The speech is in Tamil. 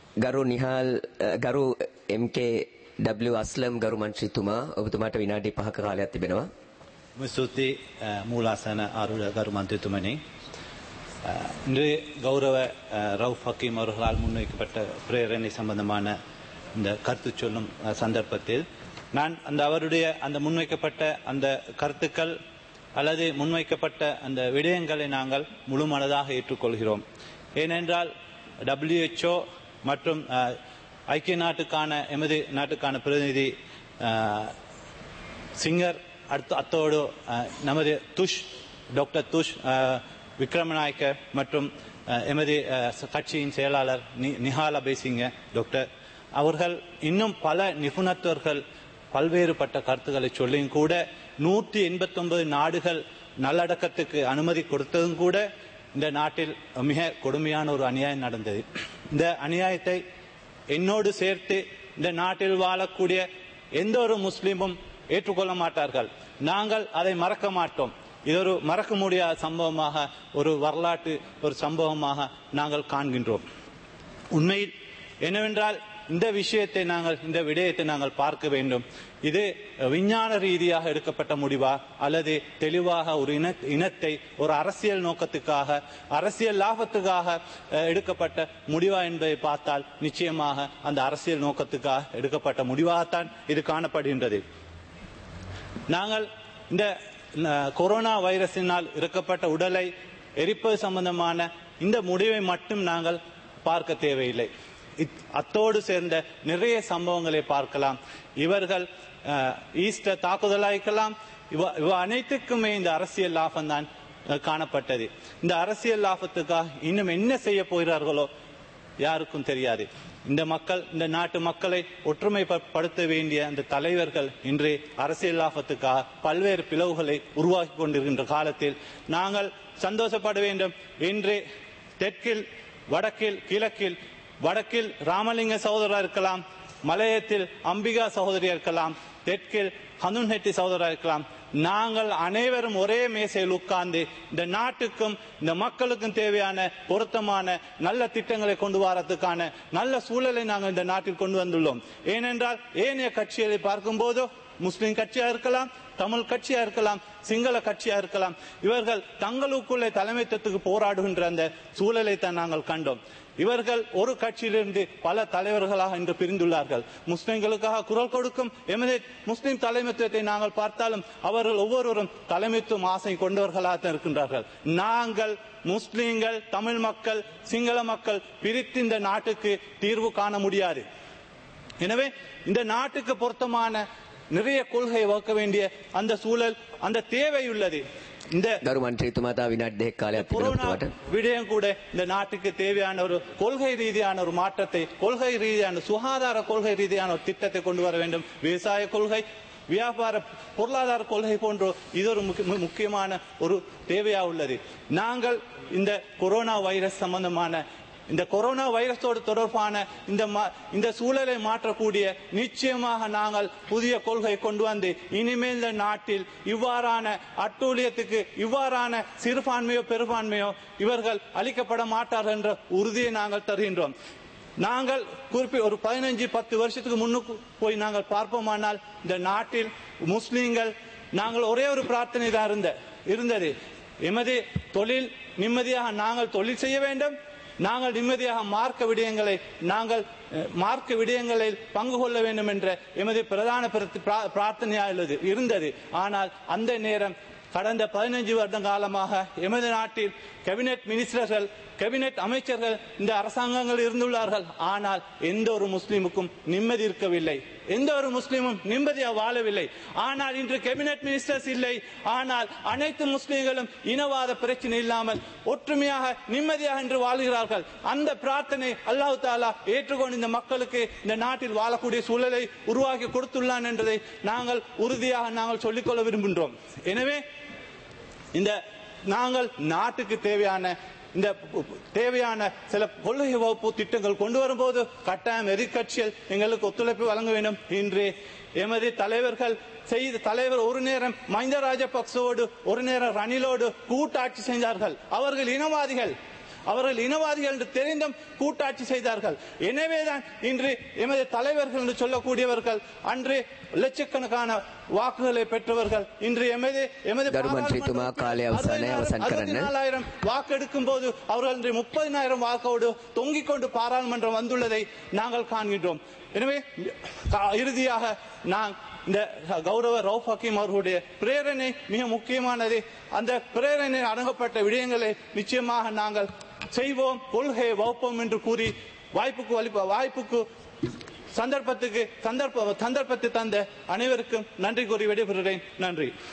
ගරු නිහාල් අ, ගරු MKW අස්ලම් ගරු මන්ත්‍රීතුමා ඔබතුමාට විනාඩි 5ක කාලයක් තිබෙනවා. ஸ்துதி அஹ், மூலாசன அருள் கருமந்தித்துமணி இன்று கௌரவ அஹ், ரவுஃப் ஹக்கீம் அவர்களால் முன்வைக்கப்பட்ட பிரேரணை சம்பந்தமான இந்த கருத்து சொல்லும் அஹ், சந்தர்ப்பத்தில் நான் அந்த அவருடைய அந்த முன்வைக்கப்பட்ட அந்த கருத்துக்கள் அல்லது முன்வைக்கப்பட்ட அந்த விடயங்களை நாங்கள் முழுமனதாக ஏற்றுக்கொள்கிறோம் ஏனென்றால் WHO மற்றும் அஹ், ஐக்கிய நாட்டுக்கான எமது நாட்டுக்கான பிரதிநிதி அஹ், சிங்கர் அடுத்து அத்தோடு அஹ், நமது துஷ் டாக்டர் துஷ் அஹ், விக்ரமநாயக்க மற்றும் அஹ், எமது அஹ், கட்சியின் செயலாளர் நி- நிஹால் அபேசிங்க டாக்டர் அவர்கள் இன்னும் பல நிபுணத்துவர்கள் பல்வேறுபட்ட கருத்துக்களை சொல்லியும் கூட நூற்றி எண்பத்தொன்பது நாடுகள் நல்லடக்கத்துக்கு அனுமதி கொடுத்ததும் கூட இந்த நாட்டில் மிக கொடுமையான ஒரு அநியாயம் நடந்தது இந்த அநியாயத்தை என்னோடு சேர்த்து இந்த நாட்டில் வாழக்கூடிய எந்த ஒரு முஸ்லிமும் ஏற்றுக்கொள்ள மாட்டார்கள் நாங்கள் அதை மறக்க மாட்டோம் இது ஒரு மறக்க முடியாத சம்பவமாக ஒரு வரலாற்று ஒரு சம்பவமாக நாங்கள் காண்கின்றோம் உண்மையில் என்னவென்றால் இந்த விஷயத்தை நாங்கள் இந்த விடயத்தை நாங்கள் பார்க்க வேண்டும் இது விஞ்ஞான ரீதியாக எடுக்கப்பட்ட முடிவா அல்லது தெளிவாக ஒரு இன இனத்தை ஒரு அரசியல் நோக்கத்துக்காக அரசியல் லாபத்துக்காக அஹ், எடுக்கப்பட்ட முடிவா என்பதை பார்த்தால் நிச்சயமாக அந்த அரசியல் நோக்கத்துக்காக எடுக்கப்பட்ட முடிவாகத்தான் இது காணப்படுகின்றது நாங்கள் இந்த ந- கொரோனா வைரஸினால் இறக்கப்பட்ட உடலை எரிப்பது சம்பந்தமான இந்த முடிவை மட்டும் நாங்கள் பார்க்க தேவையில்லை இத்- அத்தோடு சேர்ந்த நிறைய சம்பவங்களை பார்க்கலாம் இவர்கள் அஹ், ஈஸ்டர் தாக்குதலாய்க்கலாம் இவ இவ அனைத்துக்குமே இந்த அரசியல் லாபம் தான் காணப்பட்டது இந்த அரசியல் லாபத்துக்காக இன்னும் என்ன செய்ய போகிறார்களோ யாருக்கும் தெரியாது இந்த மக்கள் இந்த நாட்டு மக்களை ஒற்றுமைப்படுத்த வேண்டிய அந்த தலைவர்கள் இன்று அரசியல் லாபத்துக்காக பல்வேறு பிளவுகளை உருவாக்கி கொண்டிருக்கின்ற காலத்தில் நாங்கள் சந்தோஷப்பட வேண்டும் இன்று தெற்கில் வடக்கில் கிழக்கில் வடக்கில் ராமலிங்க சகோதரர் இருக்கலாம் மலையத்தில் அம்பிகா சகோதரி இருக்கலாம் தெற்கில் ஹனுன்ஹெட்டி சகோதரர் இருக்கலாம் நாங்கள் அனைவரும் ஒரே மேசையில் உட்கார்ந்து இந்த நாட்டுக்கும் இந்த மக்களுக்கும் தேவையான பொருத்தமான நல்ல திட்டங்களை கொண்டு வரதுக்கான நல்ல சூழலை நாங்கள் இந்த நாட்டில் கொண்டு வந்துள்ளோம் ஏனென்றால் ஏனைய கட்சிகளை பார்க்கும்போது முஸ்லிம் கட்சியா இருக்கலாம் தமிழ் கட்சியா இருக்கலாம் சிங்கள கட்சியா இருக்கலாம் இவர்கள் தங்களுக்குள்ளே தலைமைத்துவத்துக்கு போராடுகின்ற அந்த சூழலை தான் நாங்கள் கண்டோம் இவர்கள் ஒரு கட்சியிலிருந்து பல தலைவர்களாக இன்று பிரிந்துள்ளார்கள் முஸ்லிம்களுக்காக குரல் கொடுக்கும் எமது முஸ்லிம் தலைமைத்துவத்தை நாங்கள் பார்த்தாலும் அவர்கள் ஒவ்வொருவரும் தலைமைத்துவம் ஆசை கொண்டவர்களாக இருக்கின்றார்கள் நாங்கள் முஸ்லிம்கள் தமிழ் மக்கள் சிங்கள மக்கள் பிரித்து இந்த நாட்டுக்கு தீர்வு காண முடியாது எனவே இந்த நாட்டுக்கு பொருத்தமான நிறைய கொள்கையை வகுக்க வேண்டிய அந்த சூழல் அந்த தேவை உள்ளது இந்த ගරු මන්ත්‍රීතුමා තා විනාඩි දෙකක් කාලයක් තිබෙනවා கொரோனா ඔබතුමාට. விடயம் கூட இந்த நாட்டுக்கு தேவையான ஒரு கொள்கை ரீதியான ஒரு மாற்றத்தை கொள்கை ரீதியான சுகாதார கொள்கை ரீதியான ஒரு திட்டத்தை கொண்டு வர வேண்டும் விவசாய கொள்கை வியாபார பொருளாதார கொள்கை போன்ற இது ஒரு முக்கிய- மு- முக்கியமான ஒரு தேவையா உள்ளது நாங்கள் இந்த கொரோனா வைரஸ் சம்பந்தமான இந்த கொரோனா வைரஸோடு தொடர்பான இந்த ம- இந்த சூழலை மாற்றக்கூடிய நிச்சயமாக நாங்கள் புதிய கொள்கை கொண்டு வந்து இனிமேல் இந்த நாட்டில் இவ்வாறான அட்டூழியத்துக்கு இவ்வாறான சிறுபான்மையோ பெரும்பான்மையோ இவர்கள் அளிக்கப்பட மாட்டார்கள் என்ற உறுதியை நாங்கள் தருகின்றோம் நாங்கள் குறிப்பி ஒரு பதினஞ்சு பத்து வருஷத்துக்கு முன்னுக்கு போய் நாங்கள் பார்ப்போமானால் இந்த நாட்டில் முஸ்லீம்கள் நாங்கள் ஒரே ஒரு பிரார்த்தனை தான் இருந்த இருந்தது எமது தொழில் நிம்மதியாக நாங்கள் தொழில் செய்ய வேண்டும் நாங்கள் நிம்மதியாக மார்க்க விடயங்களை நாங்கள் அஹ், மார்க்க விடயங்களில் பங்கு கொள்ள வேண்டும் என்ற எமது பிரதான பிர- பிரா- பிரார்த்தனையாக உள்ளது இருந்தது ஆனால் அந்த நேரம் கடந்த பதினஞ்சு வருட காலமாக எமது நாட்டில் கேபினெட் மினிஸ்டர்கள் கேபினெட் அமைச்சர்கள் இந்த அரசாங்கங்கள் இருந்துள்ளார்கள் ஆனால் எந்த ஒரு முஸ்லிமுக்கும் நிம்மதி இருக்கவில்லை எந்த ஒரு முஸ்லிமும் நிம்மதியாக வாழவில்லை ஆனால் இன்று கேபினெட் மினிஸ்டர்ஸ் இல்லை ஆனால் அனைத்து முஸ்லிம்களும் இனவாத பிரச்சனை இல்லாமல் ஒற்றுமையாக நிம்மதியாக இன்று வாழ்கிறார்கள் அந்த பிரார்த்தனை அல்லாஹ் தாலா ஏற்றுக்கொண்டு இந்த மக்களுக்கு இந்த நாட்டில் வாழக்கூடிய சூழலை உருவாக்கி கொடுத்துள்ளான் என்பதை நாங்கள் உறுதியாக நாங்கள் சொல்லிக்கொள்ள விரும்புகின்றோம் எனவே இந்த நாங்கள் நாட்டுக்கு தேவையான இந்த தேவையான சில கொள்கை வகுப்பு திட்டங்கள் கொண்டு வரும்போது கட்டாயம் எதிர்க்கட்சிகள் எங்களுக்கு ஒத்துழைப்பு வழங்க வேண்டும் இன்று எமது தலைவர்கள் செய்த தலைவர் ஒரு நேரம் மஹிந்த ராஜபக்சவோடு ஒரு நேரம் ரணிலோடு கூட்டாட்சி செஞ்சார்கள் அவர்கள் இனவாதிகள் அவர்கள் இனவாதிகள் என்று தெரிந்தும் கூட்டாட்சி செய்தார்கள் எனவேதான் இன்று எமது தலைவர்கள் என்று சொல்லக்கூடியவர்கள் அன்று லட்சக்கணக்கான வாக்குகளை பெற்றவர்கள் இன்று எமது எமது கருமன்றித்துமா காலை அவசானே அவசான் கரන්න. நாலாயிரம் வாக்கெடுக்கும் போது அவர்கள் இன்று முப்பதினாயிரம் வாக்கோடு தொங்கிக் கொண்டு பாராளுமன்றம் வந்துள்ளதை நாங்கள் காண்கின்றோம் எனவே கா- இறுதியாக நான் இந்த கௌரவ ரவுப் ஹக்கீம் அவர்களுடைய பிரேரணை மிக முக்கியமானது அந்த பிரேரணை அடங்கப்பட்ட விடயங்களை நிச்சயமாக நாங்கள் செய்வோம் கொள்கையை வகுப்போம் என்று கூறி வாய்ப்புக்கு வலிப்ப வாய்ப்புக்கு சந்தர்ப்பத்துக்கு சந்தர்ப்ப சந்தர்ப்பத்தை தந்த அனைவருக்கும் நன்றி கூறி விடைபெறுகிறேன் நன்றி